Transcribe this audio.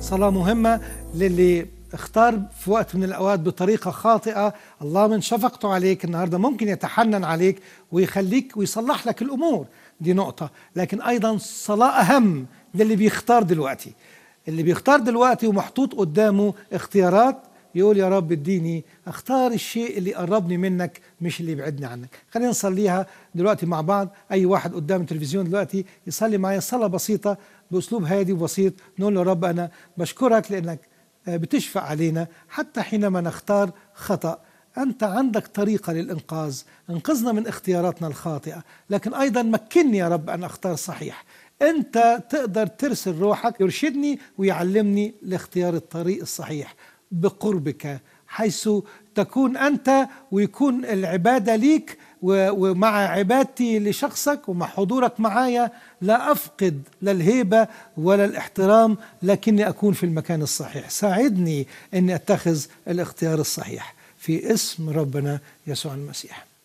صلاة مهمة للي اختار في وقت من الأوقات بطريقة خاطئة الله من شفقته عليك النهاردة ممكن يتحنن عليك ويخليك ويصلح لك الأمور دي نقطة لكن أيضا صلاة أهم للي بيختار دلوقتي اللي بيختار دلوقتي ومحطوط قدامه اختيارات يقول يا رب اديني اختار الشيء اللي يقربني منك مش اللي يبعدني عنك خلينا نصليها دلوقتي مع بعض اي واحد قدام التلفزيون دلوقتي يصلي معايا صلاه بسيطه باسلوب هادي وبسيط نقول له رب انا بشكرك لانك بتشفق علينا حتى حينما نختار خطأ أنت عندك طريقة للإنقاذ انقذنا من اختياراتنا الخاطئة لكن أيضا مكنني يا رب أن أختار صحيح أنت تقدر ترسل روحك يرشدني ويعلمني لاختيار الطريق الصحيح بقربك حيث تكون أنت ويكون العبادة ليك ومع عبادتي لشخصك ومع حضورك معايا لا أفقد لا الهيبة ولا الاحترام لكني أكون في المكان الصحيح ساعدني أني أتخذ الاختيار الصحيح في اسم ربنا يسوع المسيح